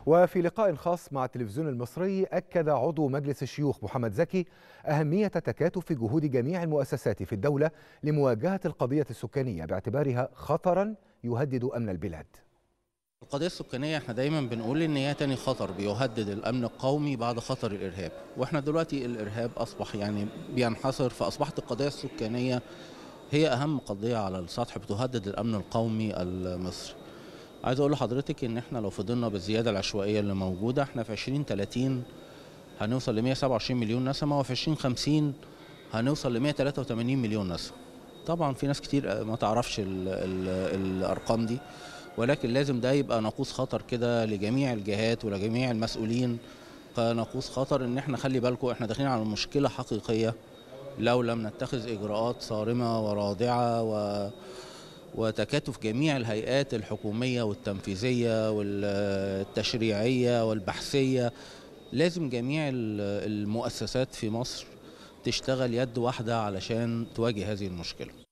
وفي لقاء خاص مع التلفزيون المصري أكد عضو مجلس الشيوخ محمد زكي أهمية تكاتف جهود جميع المؤسسات في الدولة لمواجهة القضية السكانية باعتبارها خطرا يهدد أمن البلاد القضية السكانية احنا دايما بنقول ان هي تاني خطر بيهدد الامن القومي بعد خطر الارهاب واحنا دلوقتي الارهاب اصبح يعني بينحصر فاصبحت القضية السكانية هي اهم قضية على السطح بتهدد الامن القومي المصري عايز اقول لحضرتك ان احنا لو فضلنا بالزيادة العشوائية اللي موجودة احنا في 2030 هنوصل ل 127 مليون نسمة وفي 2050 هنوصل ل 183 مليون نسمة طبعا في ناس كتير ما تعرفش ال ال الارقام دي ولكن لازم ده يبقى ناقوس خطر كده لجميع الجهات ولجميع المسؤولين كناقوس خطر ان احنا خلي بالكم احنا داخلين على مشكله حقيقيه لو لم نتخذ اجراءات صارمه ورادعه و وتكاتف جميع الهيئات الحكوميه والتنفيذيه والتشريعيه والبحثيه لازم جميع المؤسسات في مصر تشتغل يد واحده علشان تواجه هذه المشكله